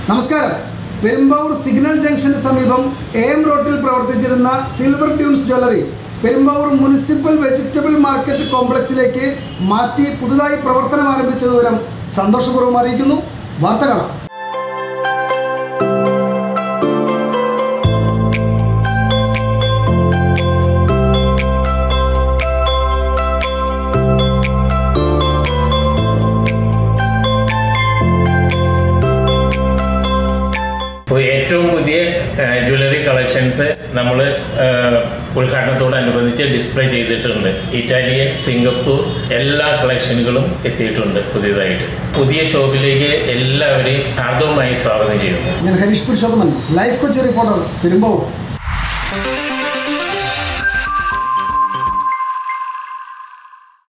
നമസ്കാരം പെരുമ്പാവൂർ സിഗ്നൽ ജംഗ്ഷന് സമീപം എ എം റോഡിൽ പ്രവർത്തിച്ചിരുന്ന Silver Dunes jewellery Perumbavoor municipal vegetable market കോംപ്ലക്സിലേക്ക് മാറ്റി പുതുതായി പ്രവർത്തനം ആരംഭിച്ച വിവരം സന്തോഷപൂർവ്വം അറിയിക്കുന്നു വാർത്ത കാണാം ഇപ്പോൾ ഏറ്റവും പുതിയ ജ്വല്ലറി കളക്ഷൻസ് നമ്മൾ ഉദ്ഘാടനത്തോടനുബന്ധിച്ച് ഡിസ്പ്ലേ ചെയ്തിട്ടുണ്ട് ഇറ്റാലിയൻ സിംഗപ്പൂർ എല്ലാ കളക്ഷനുകളും എത്തിയിട്ടുണ്ട് പുതിയതായിട്ട് പുതിയ ഷോപ്പിലേക്ക് എല്ലാവരെയും ഹാർദവുമായി സ്വാഗതം ചെയ്യുന്നു ഞാൻ ഹരീഷ് പുരുഷോത്തമൻ ലൈഫ് കൊച്ചി റിപ്പോർട്ടർ പെരുമ്പാവൂർ